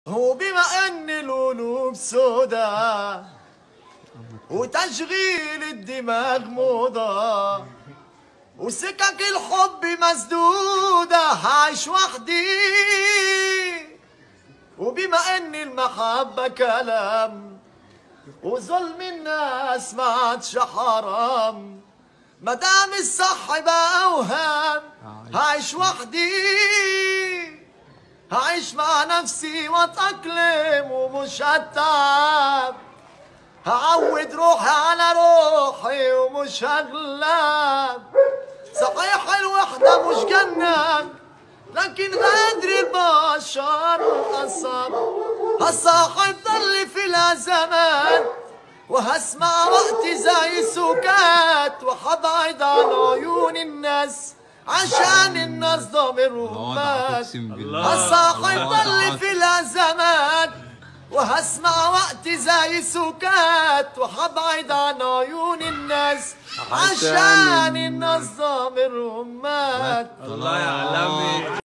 وبما ان القلوب سودا وتشغيل الدماغ موضة وسكك الحب مسدودة هعيش وحدي وبما ان المحبة كلام وظلم الناس ما عادش حرام مدام الصح بقى اوهام هعيش وحدي هعيش مع نفسي واتأقلم ومش هتعب هعود روحي على روحي ومش هغلب صحيح الوحدة مش جنة لكن غدر البشر أصاب هصاحب ضل في الأزمان وهسمع وقت زي السكات وهبعد عن عيون الناس عشان الناس ضميرهم مات اقسم بالله هصاحب ضل في الأزمان وهسمع وقت زي السكات وهبعد عن عيون الناس عشان الناس ضميرهم مات الله يا